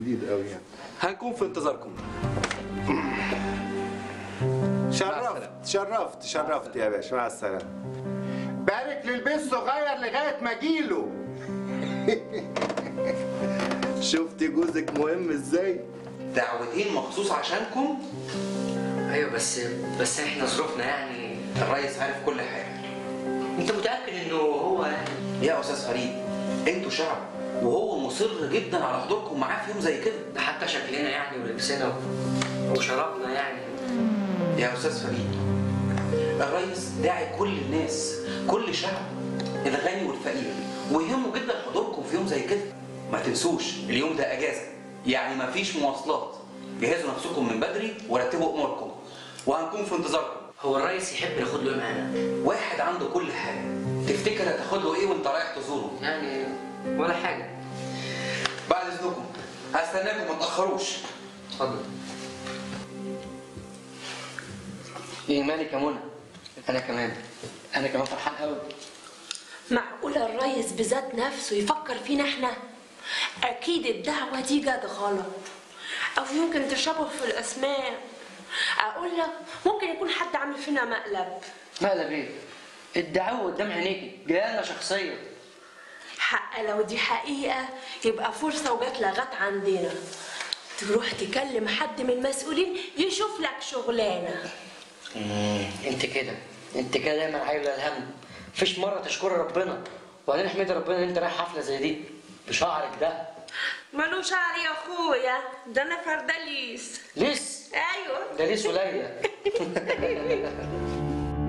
جديد قوي يعني هنكون في انتظاركم شرفت شرفت شرفت يا باشا مع السلامه بارك للبيت الصغير لغايه ما اجيله شفت جوزك مهم ازاي دعوتين مخصوص عشانكم ايوه بس بس احنا ظروفنا يعني الريس عارف كل حاجه انت متاكد انه هو يعني يا استاذ فريد انتوا شعب وهو مصر جدا على حضوركم معاه في يوم زي كده ده حتى شكلنا يعني ولبسنا و- وشرابنا يعني يا استاذ فريد الريس داعي كل الناس كل شعب الغني والفقير ويهمه جدا حضوركم في يوم زي كده ما تنسوش اليوم ده اجازه يعني ما فيش مواصلات جهزوا نفسكم من بدري ورتبوا اموركم وهنكون في انتظاركم هو الرئيس يحب ناخد له إيه معانا واحد عنده كل حاجه تفتكر هتاخد له ايه وانت رايح تزوره يعني ولا حاجه بعد اذنكم هستناكم ما تاخروش اتفضل ايه مالك يا منى انا كمان انا كمان فرحان قوي معقولة الريس بذات نفسه يفكر فينا احنا؟ أكيد الدعوة دي جت غلط أو يمكن تشابه في الأسماء أقول لك ممكن يكون حد عامل فينا مقلب مقلب ايه الدعوه قدام عينيكي جايه لنا شخصيا حق لو دي حقيقة يبقى فرصة وجات لغات عندنا تروح تكلم حد من المسؤولين يشوف لك شغلانة انت كده انت كده دايما عايله الهم مفيش مره تشكر ربنا وبعدين احمدي ربنا ان انت رايح حفله زي دي بشعرك ده ملوش شعر يا أخويا ده أنا فردليس ليس أيوه ده ليس وليلى